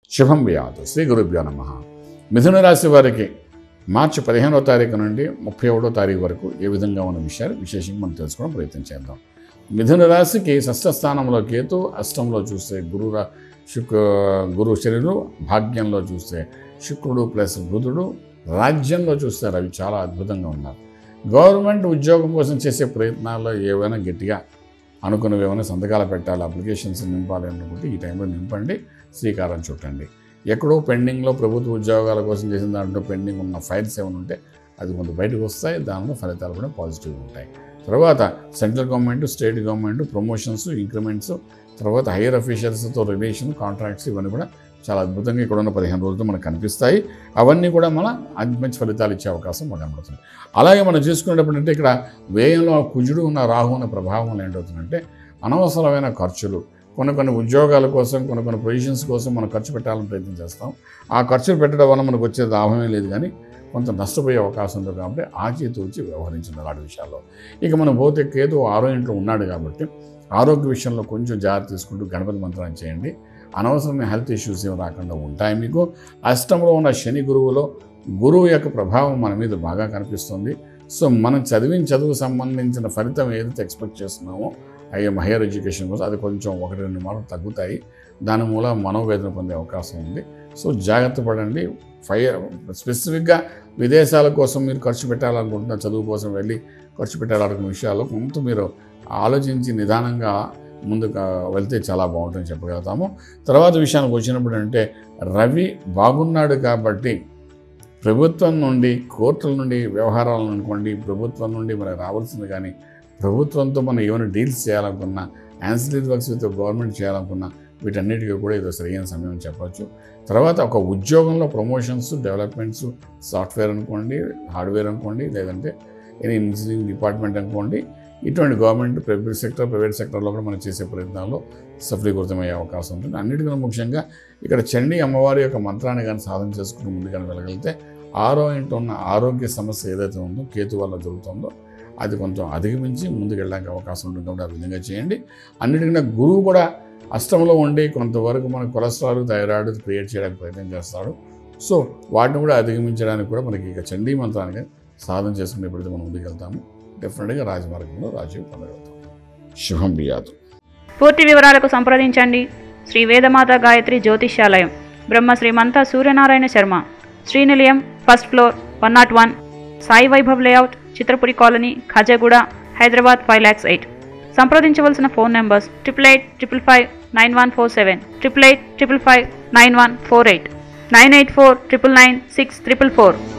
శుభం వ్యాధు శ్రీ గురుభ్యో నమ మిథున రాశి వారికి మార్చి పదిహేనవ తారీఖు నుండి ముప్పై ఒకటో తారీఖు వరకు ఏ విధంగా ఉన్న విషయాలు విశేషంగా మనం తెలుసుకోవడం ప్రయత్నం చేద్దాం మిథున రాశికి షష్ఠ స్థానంలో కేతు అష్టంలో చూస్తే గురు రా- శుక్ర గురు శనిలు భాగ్యంలో చూస్తే శుక్రుడు ప్లస్ బుధుడు రాజ్యంలో చూస్తే రవి చాలా అద్భుతంగా ఉన్నారు గవర్నమెంట్ ఉద్యోగం కోసం చేసే ప్రయత్నాల్లో ఏవైనా గట్టిగా అనుకున్నవి ఏమైనా సంతకాలు పెట్టాలి అప్లికేషన్స్ నింపాలి అనుకుంటే ఈ టైంలో నింపండి శ్రీకారం చుట్టండి ఎక్కడో పెండింగ్లో ప్రభుత్వ ఉద్యోగాల కోసం చేసిన దాంట్లో పెండింగ్ ఉన్న ఫైల్స్ ఏమైనా ఉంటే అది కొంత బయటకు వస్తాయి దానిలో ఫలితాలు కూడా పాజిటివ్గా ఉంటాయి తర్వాత central government state government promotions increments తర్వాత హైయర్ అఫీషియల్స్తో రిలేషన్ కాంట్రాక్ట్స్ ఇవన్నీ కూడా చాలా అద్భుతంగా ఇక్కడ ఉన్న పదిహేను రోజులు మనకు కనిపిస్తాయి అవన్నీ కూడా మన అది మంచి ఫలితాలు ఇచ్చే అవకాశం మనకు కనబడుతుంది అలాగే మనం చూసుకునేటప్పుడు అంటే ఇక్కడ వ్యయంలో కుజుడు ఉన్న రాహు ఉన్న ప్రభావం వల్ల ఏంటవుతుందంటే అనవసరమైన ఖర్చులు కొన్ని కొన్ని ఉద్యోగాల కోసం కొన్ని కొన్ని పొజిషన్స్ కోసం మనం ఖర్చు పెట్టాలని ప్రయత్నం చేస్తాం ఆ ఖర్చులు పెట్టడం వల్ల మనకు వచ్చే లాభమే లేదు కానీ కొంత నష్టపోయే అవకాశం ఉంది కాబట్టి ఆచితూచి వ్యవహరించింది అలాంటి విషయాల్లో ఇక మనం పోతే కేతు ఆరో ఇంట్లో ఉన్నాడు కాబట్టి ఆరోగ్య విషయంలో కొంచెం జాగ్రత్త తీసుకుంటూ గణపతి మంత్రాన్ని చేయండి అనవసరమైన హెల్త్ ఇష్యూస్ ఏమి రాకుండా ఉంటాయి మీకు అష్టంలో ఉన్న శని గురువులో గురువు యొక్క ప్రభావం మన మీద బాగా కనిపిస్తుంది సో మనం చదివిన చదువు సంబంధించిన ఫలితం ఏదైతే ఎక్స్పెక్ట్ చేస్తున్నామో అయ్యే హైయర్ ఎడ్యుకేషన్ కోసం అది కొంచెం ఒకటి రెండు మార్కులు తగ్గుతాయి దాని మూలం మనోవేదన పొందే అవకాశం ఉంది సో జాగ్రత్త పడండి ఫైర్ స్పెసిఫిక్గా విదేశాల కోసం మీరు ఖర్చు పెట్టాలనుకుంటున్న చదువు కోసం వెళ్ళి ఖర్చు పెట్టాలనుకున్న విషయాల్లో కొంత మీరు ఆలోచించి నిదానంగా ముందుకు వెళ్తే చాలా బాగుంటుందని చెప్పగలుగుతాము తర్వాత విషయానికి వచ్చినప్పుడు అంటే రవి బాగున్నాడు కాబట్టి ప్రభుత్వం నుండి కోర్టుల నుండి వ్యవహారాలను అనుకోండి ప్రభుత్వం నుండి మనకు రావాల్సింది కానీ ప్రభుత్వంతో మనం ఏమైనా డీల్స్ చేయాలనుకున్నా యాన్సిలరీ వర్క్స్ విత్ గవర్నమెంట్ చేయాలనుకున్నా వీటన్నిటికీ కూడా ఇది సరైన సమయం అని చెప్పొచ్చు తర్వాత ఒక ఉద్యోగంలో ప్రమోషన్స్ డెవలప్మెంట్స్ సాఫ్ట్వేర్ అనుకోండి హార్డ్వేర్ అనుకోండి లేదంటే ఎనీ ఇంజనీరింగ్ డిపార్ట్మెంట్ అనుకోండి ఇటువంటి గవర్నమెంట్ ప్రైవేట్ సెక్టర్ ప్రైవేట్ సెక్టర్లో కూడా మనం చేసే ప్రయత్నాల్లో సఫలీకృతమయ్యే అవకాశం ఉంటుంది అన్నిటికన్నా ముఖ్యంగా ఇక్కడ చండీ అమ్మవారి యొక్క మంత్రాన్ని కానీ సాధన చేసుకుని ముందు కానీ వెళ్ళగలిగితే ఆరో ఇంట్లో ఉన్న ఆరోగ్య సమస్య ఏదైతే ఉందో కేతు వల్ల జరుగుతుందో అది కొంచెం అధిగమించి ముందుకు వెళ్ళడానికి అవకాశం ఉంటుంది కాబట్టి ఆ విధంగా చేయండి అన్నిటికన్నా గురువు కూడా అష్టంలో ఉండి కొంతవరకు మన కొలెస్ట్రాల్ థైరాయిడ్ క్రియేట్ చేయడానికి ప్రయత్నం చేస్తాడు సో వాటిని కూడా అధిగమించడానికి కూడా మనకి ఇక చండీ మంత్రానికి సాధన చేసుకుని ఎప్పుడైతే మనం ముందుకు వెళ్తాము డెఫినెట్గా రాజమార్గంలో రాజీవ్ పొందగలుగుతాం శుభం బియాదు పూర్తి వివరాలకు సంప్రదించండి Shri Vedamata Gayatri Jyotishyalayam Brahma Srimantha Suryanarayana Sharma Srinilayam first floor one naught one Sai Vaibhav layout Chitrapuri colony Khajaguda Hyderabad five lakhs eight సంప్రదించవలసిన phone numbers triple eight triple five nine one four seven triple eight triple five nine one four eight nine eight four triple nine six triple four